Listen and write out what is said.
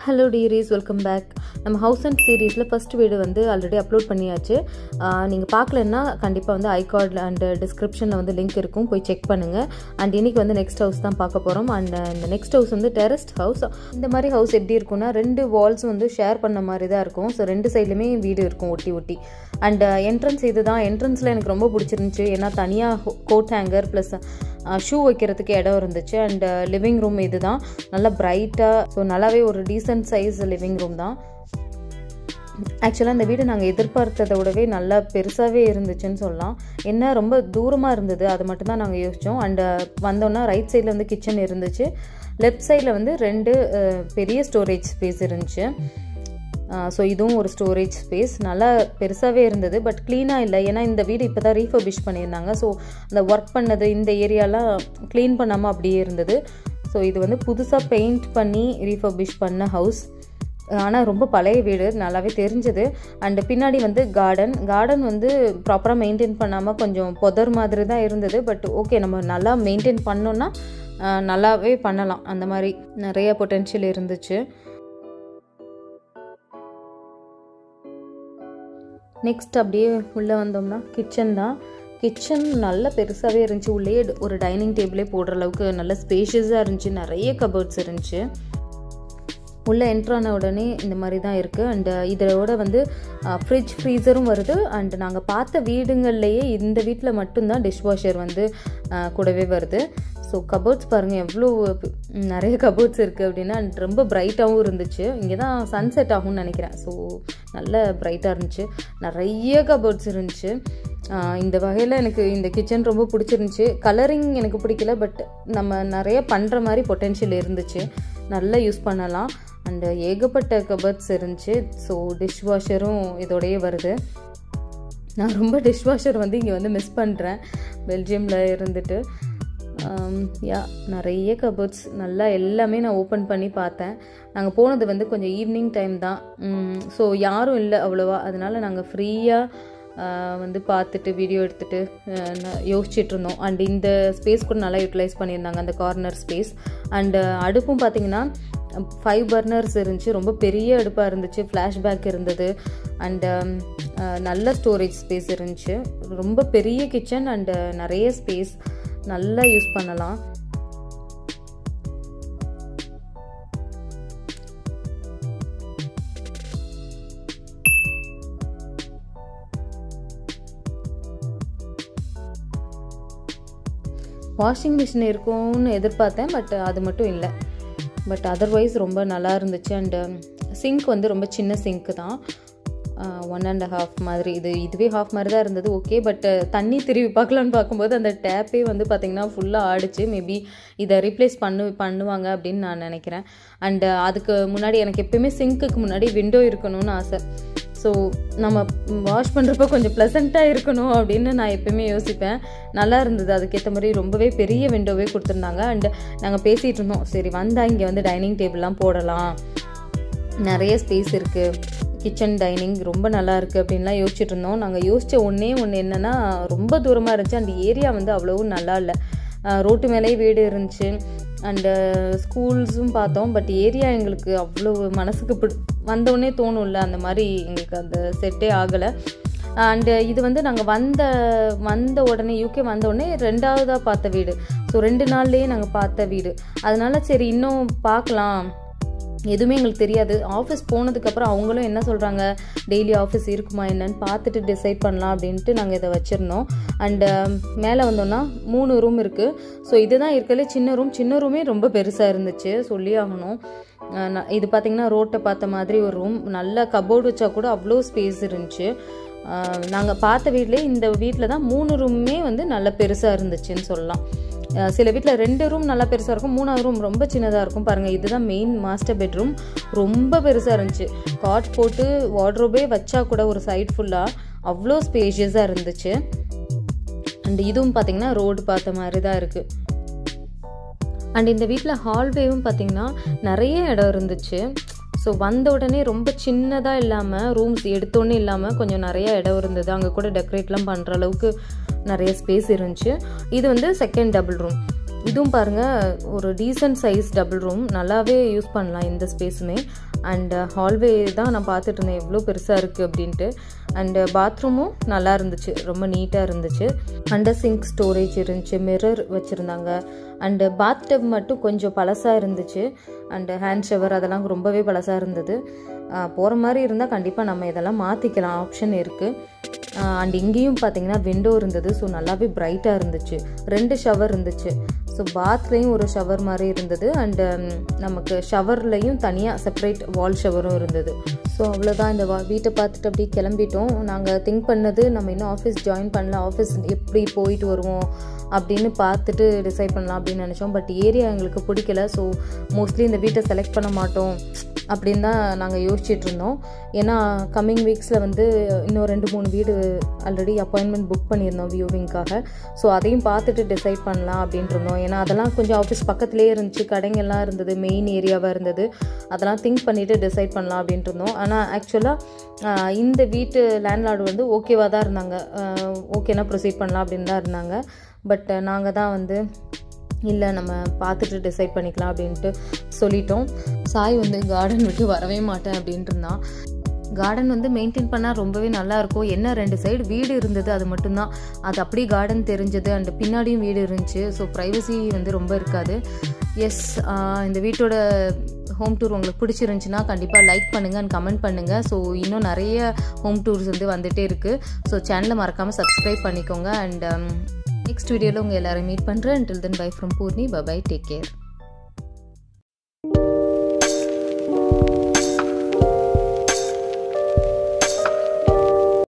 hello dearies welcome back நம்ம house and சீரீஸில் first வீடு வந்து ஆல்ரெடி அப்லோட் பண்ணியாச்சு நீங்கள் பார்க்கலன்னா கண்டிப்பாக வந்து ஐகார்டில் அண்ட் டிஸ்கிரிப்ஷனில் வந்து லிங்க் இருக்கும் போய் செக் பண்ணுங்கள் அண்ட் இன்றைக்கி வந்து நெக்ஸ்ட் ஹவுஸ் தான் பார்க்க போகிறோம் அண்ட் இந்த நெக்ஸ்ட் ஹவுஸ் வந்து டெரஸ்ட் ஹவுஸ் இந்த மாதிரி ஹவுஸ் எப்படி இருக்கும்னா ரெண்டு வால்ஸ் வந்து ஷேர் பண்ண மாதிரி தான் இருக்கும் ஸோ ரெண்டு சைட்லையுமே வீடு இருக்கும் ஒட்டி ஒட்டி அண்ட் என்ட்ரன்ஸ் இது தான் என்ட்ரன்ஸில் எனக்கு ரொம்ப பிடிச்சிருந்துச்சு ஏன்னா தனியாக கோட் ஹேங்கர் ப்ளஸ் ஷூ வைக்கிறதுக்கு இடம் இருந்துச்சு அண்ட் லிவிங் ரூம் இது தான் நல்லா பிரைட்டாக ஸோ நல்லாவே ஒரு டீசென்ட் சைஸ் லிவிங் ரூம் தான் ஆக்சுவலாக இந்த வீடு நாங்கள் எதிர்பார்த்ததை விடவே நல்லா பெருசாகவே இருந்துச்சுன்னு சொல்லலாம் என்ன ரொம்ப தூரமாக இருந்தது அது மட்டும்தான் நாங்கள் யோசித்தோம் அண்ட் வந்தோன்னா ரைட் சைடில் வந்து கிச்சன் இருந்துச்சு லெஃப்ட் சைடில் வந்து ரெண்டு பெரிய ஸ்டோரேஜ் ஸ்பேஸ் இருந்துச்சு ஸோ இதுவும் ஒரு ஸ்டோரேஜ் ஸ்பேஸ் நல்லா பெருசாகவே இருந்தது பட் க்ளீனாக இல்லை ஏன்னா இந்த வீடு இப்போ தான் ரீஃபர்பிஷ் பண்ணியிருந்தாங்க ஸோ அந்த ஒர்க் பண்ணது இந்த ஏரியாலாம் க்ளீன் பண்ணாமல் அப்படியே இருந்தது ஸோ இது வந்து புதுசாக பெயிண்ட் பண்ணி ரீஃபர்பிஷ் பண்ண ஹவுஸ் ஆனால் ரொம்ப பழைய வீடு நல்லாவே தெரிஞ்சது அண்டு பின்னாடி வந்து கார்டன் கார்டன் வந்து ப்ராப்பராக மெயின்டைன் பண்ணாமல் கொஞ்சம் புதர் மாதிரி தான் இருந்தது பட் ஓகே நம்ம நல்லா மெயின்டைன் பண்ணோன்னா நல்லாவே பண்ணலாம் அந்த மாதிரி நிறைய பொட்டென்ஷியல் இருந்துச்சு நெக்ஸ்ட் அப்படியே உள்ளே வந்தோம்னா கிச்சன் தான் கிச்சன் நல்ல பெருசாகவே இருந்துச்சு உள்ளே ஒரு டைனிங் டேபிளே போடுற அளவுக்கு நல்ல ஸ்பேஷியஸாக இருந்துச்சு நிறைய கபர்ட்ஸ் இருந்துச்சு உள்ளே என்ட்ரான உடனே இந்த மாதிரி தான் இருக்குது அண்டு இதோட வந்து ஃப்ரிட்ஜ் ஃப்ரீசரும் வருது அண்ட் நாங்கள் பார்த்த வீடுங்கள்லேயே இந்த வீட்டில் மட்டும்தான் டிஷ்வாஷர் வந்து கூடவே வருது ஸோ கபோர்ட்ஸ் பாருங்கள் எவ்வளோ நிறைய கபோர்ட்ஸ் இருக்குது அப்படின்னா ரொம்ப பிரைட்டாகவும் இருந்துச்சு இங்கே தான் சன்செட் ஆகும்னு நினைக்கிறேன் ஸோ நல்ல பிரைட்டாக இருந்துச்சு நிறைய கபோர்ட்ஸ் இருந்துச்சு இந்த வகையில் எனக்கு இந்த கிச்சன் ரொம்ப பிடிச்சிருந்துச்சி கலரிங் எனக்கு பிடிக்கல பட் நம்ம நிறைய பண்ணுற மாதிரி பொட்டென்ஷியல் இருந்துச்சு நல்லா யூஸ் பண்ணலாம் அண்டு ஏகப்பட்ட கபர்ட்ஸ் இருந்துச்சு ஸோ டிஷ் வாஷரும் இதோடையே வருது நான் ரொம்ப டிஷ் வாஷர் வந்து இங்கே வந்து மிஸ் பண்ணுறேன் பெல்ஜியமில் இருந்துட்டு யா நிறைய கபர்ட்ஸ் நல்லா எல்லாமே நான் ஓப்பன் பண்ணி பார்த்தேன் நாங்கள் போனது வந்து கொஞ்சம் ஈவினிங் டைம் தான் ஸோ யாரும் இல்லை அவ்வளோவா அதனால் நாங்கள் ஃப்ரீயாக வந்து பார்த்துட்டு வீடியோ எடுத்துகிட்டு யோசிச்சுட்டு இருந்தோம் அண்ட் இந்த ஸ்பேஸ் கூட நல்லா யூட்டிலைஸ் பண்ணியிருந்தாங்க அந்த கார்னர் ஸ்பேஸ் அண்டு அடுப்பும் பார்த்திங்கன்னா ஃபைவ் பர்னர்ஸ் இருந்துச்சு ரொம்ப பெரிய அடுப்பாக இருந்துச்சு ஃப்ளாஷ்பேக் இருந்தது அண்டு நல்ல ஸ்டோரேஜ் ஸ்பேஸ் இருந்துச்சு ரொம்ப பெரிய கிச்சன் அண்டு நிறைய ஸ்பேஸ் நல்லா யூஸ் பண்ணலாம் வாஷிங் மிஷின் இருக்கும்னு எதிர்பார்த்தேன் பட் அது மட்டும் இல்லை பட் அதர்வைஸ் ரொம்ப நல்லா இருந்துச்சு அண்டு சிங்க் வந்து ரொம்ப சின்ன சிங்க்கு தான் ஒன் அண்ட் ஹாஃப் மாதிரி இது இதுவே ஹாஃப் மாதிரி தான் இருந்தது ஓகே பட் தண்ணி திருவி பார்க்கலான்னு பார்க்கும்போது அந்த டேப்பே வந்து பார்த்திங்கன்னா ஃபுல்லாக ஆடிச்சு மேபி இதை ரீப்ளேஸ் பண்ணு பண்ணுவாங்க அப்படின்னு நான் நினைக்கிறேன் அண்டு அதுக்கு முன்னாடி எனக்கு எப்பயுமே சிங்க்குக்கு முன்னாடி விண்டோ இருக்கணும்னு ஆசை ஸோ நம்ம வாஷ் பண்ணுறப்ப கொஞ்சம் ப்ளசண்ட்டாக இருக்கணும் அப்படின்னு நான் எப்பயுமே யோசிப்பேன் நல்லா இருந்தது அதுக்கேற்ற மாதிரி ரொம்பவே பெரிய விண்டோவே கொடுத்துருந்தாங்க அண்டு நாங்கள் பேசிகிட்டு இருந்தோம் சரி வந்தால் இங்கே வந்து டைனிங் டேபிள்லாம் போடலாம் நிறைய ஸ்பேஸ் இருக்குது கிச்சன் டைனிங் ரொம்ப நல்லா இருக்குது அப்படின்லாம் யோசிச்சுட்டு இருந்தோம் நாங்கள் யோசித்த ஒன்றே ஒன்று என்னென்னா ரொம்ப தூரமாக இருந்துச்சு அந்த ஏரியா வந்து அவ்வளோவும் நல்லா இல்லை ரோட்டு மேலேயே வீடு இருந்துச்சு அண்டு ஸ்கூல்ஸும் பார்த்தோம் பட் ஏரியா எங்களுக்கு அவ்வளோ மனசுக்கு பிடி வந்தோடனே தோணும்ல அந்த மாதிரி எங்களுக்கு அந்த செட்டே ஆகலை அண்டு இது வந்து நாங்கள் வந்த வந்த உடனே யூகே வந்த உடனே ரெண்டாவதாக பார்த்த வீடு ஸோ ரெண்டு நாள்லேயே நாங்கள் பார்த்த வீடு அதனால சரி இன்னும் பார்க்கலாம் எதுவுமே எங்களுக்கு தெரியாது ஆஃபீஸ் போனதுக்கப்புறம் அவங்களும் என்ன சொல்கிறாங்க டெய்லி ஆஃபீஸ் இருக்குமா என்னன்னு பார்த்துட்டு டிசைட் பண்ணலாம் அப்படின்ட்டு நாங்கள் இதை வச்சுருந்தோம் அண்டு மேலே வந்தோன்னா மூணு ரூம் இருக்குது ஸோ இதுதான் இருக்கல சின்ன ரூம் சின்ன ரூமே ரொம்ப பெருசாக இருந்துச்சு சொல்லி ஆகணும் இது பார்த்திங்கன்னா ரோட்டை பார்த்த மாதிரி ஒரு ரூம் நல்ல கபோர்டு வச்சா கூட அவ்வளோ ஸ்பேஸ் இருந்துச்சு நாங்கள் பார்த்த வீட்டிலே இந்த வீட்டில் தான் மூணு ரூமுமே வந்து நல்ல பெருசாக இருந்துச்சுன்னு சொல்லலாம் சில வீட்டில் ரெண்டு ரூம் நல்லா பெருசாக இருக்கும் மூணாவது ரூம் ரொம்ப சின்னதாக இருக்கும் பாருங்கள் இதுதான் மெயின் மாஸ்டர் பெட்ரூம் ரொம்ப பெருசாக இருந்துச்சு காட் போட்டு வார்ட்ரோபே வச்சா கூட ஒரு சைட் ஃபுல்லாக அவ்வளோ ஸ்பேஷியஸாக இருந்துச்சு அண்ட் இதுவும் பார்த்திங்கன்னா ரோடு பார்த்த மாதிரி தான் இருக்குது அண்ட் இந்த வீட்டில் ஹால்வேவும் பார்த்திங்கன்னா நிறைய இடம் இருந்துச்சு ஸோ வந்த உடனே ரொம்ப சின்னதாக இல்லாமல் ரூம்ஸ் எடுத்தோன்னே இல்லாமல் கொஞ்சம் நிறைய இடம் இருந்தது அங்கே கூட டெக்கரேட்லாம் பண்ணுற அளவுக்கு நிறைய ஸ்பேஸ் இருந்துச்சு இது வந்து செகண்ட் டபுள் ரூம் இதுவும் பாருங்கள் ஒரு டீசென்ட் சைஸ் டபுள் ரூம் நல்லாவே யூஸ் பண்ணலாம் இந்த ஸ்பேஸுமே அண்ட் ஹால்வே தான் நான் பார்த்துட்டு இருந்தேன் எவ்வளோ பெருசாக இருக்குது அப்படின்ட்டு அண்டு பாத்ரூமும் நல்லா இருந்துச்சு ரொம்ப நீட்டாக இருந்துச்சு அண்டர் சிங்க் ஸ்டோரேஜ் இருந்துச்சு மிரர் வச்சுருந்தாங்க அண்டு பாத் டப் மட்டும் கொஞ்சம் பழசாக இருந்துச்சு அண்டு ஹேண்ட் ஷவர் அதெல்லாம் ரொம்பவே பழசாக இருந்தது போகிற மாதிரி இருந்தால் கண்டிப்பாக நம்ம இதெல்லாம் மாற்றிக்கலாம் ஆப்ஷன் இருக்குது அண்ட் இங்கேயும் பார்த்தீங்கன்னா விண்டோ இருந்தது ஸோ நல்லாவே பிரைட்டாக இருந்துச்சு ரெண்டு ஷவர் இருந்துச்சு ஸோ பாத்லேயும் ஒரு ஷவர் மாதிரி இருந்தது அண்டு நமக்கு ஷவர்லேயும் தனியாக செப்பரேட் வால் ஷவரும் இருந்தது ஸோ அவ்வளோதான் இந்த வா வீட்டை பார்த்துட்டு அப்படியே கிளம்பிட்டோம் நாங்கள் திங்க் பண்ணது நம்ம இன்னும் ஆஃபீஸ் ஜாயின் பண்ணல ஆஃபீஸ் எப்படி போயிட்டு வருவோம் அப்படின்னு பார்த்துட்டு டிசைட் பண்ணலாம் அப்படின்னு நினச்சோம் பட் ஏரியா எங்களுக்கு பிடிக்கல ஸோ மோஸ்ட்லி இந்த வீட்டை செலக்ட் பண்ண மாட்டோம் அப்படின்னு தான் நாங்கள் யோசிச்சுட்டு இருந்தோம் ஏன்னா கம்மிங் வீக்ஸில் வந்து இன்னும் ரெண்டு மூணு வீடு ஆல்ரெடி அப்பாயின்மெண்ட் புக் பண்ணியிருந்தோம் வியூவிங்காக ஸோ அதையும் பார்த்துட்டு டிசைட் பண்ணலாம் அப்படின்ட்டு இருந்தோம் ஏன்னா அதெல்லாம் கொஞ்சம் ஆஃபீஸ் பக்கத்துலேயே இருந்துச்சு கடைங்கெல்லாம் இருந்தது மெயின் ஏரியாவாக இருந்தது அதெல்லாம் திங்க் பண்ணிவிட்டு டிசைட் பண்ணலாம் அப்படின்ட்டு இருந்தோம் ஆனால் ஆக்சுவலாக இந்த வீட்டு லேண்ட்லார்டு வந்து ஓகேவாக தான் இருந்தாங்க ஓகேனா ப்ரொசீட் பண்ணலாம் அப்படின்னு தான் இருந்தாங்க பட் நாங்கள் தான் வந்து இல்லை நம்ம பார்த்துட்டு டிசைட் பண்ணிக்கலாம் அப்படின்ட்டு சொல்லிட்டோம் சாய் வந்து கார்டன் விட்டு வரவே மாட்டேன் அப்படின்ட்டு இருந்தான் கார்டன் வந்து மெயின்டைன் பண்ணால் ரொம்பவே நல்லாயிருக்கும் என்ன ரெண்டு சைடு வீடு இருந்தது அது மட்டும்தான் அது அப்படியே கார்டன் தெரிஞ்சது அண்ட் பின்னாடியும் வீடு இருந்துச்சு ஸோ ப்ரைவசி வந்து ரொம்ப இருக்காது எஸ் இந்த வீட்டோட ஹோம் டூர் உங்களுக்கு பிடிச்சிருந்துச்சின்னா கண்டிப்பாக லைக் பண்ணுங்கள் அண்ட் கமெண்ட் பண்ணுங்கள் ஸோ இன்னும் நிறைய ஹோம் டூர்ஸ் வந்து வந்துகிட்டே இருக்குது ஸோ சேனலை மறக்காமல் சப்ஸ்கிரைப் பண்ணிக்கோங்க அண்ட் நெக்ஸ்ட் வீடியோவில் உங்கள் எல்லோரும் மீட் பண்ணுறேன் until then bye from Poorni bye take care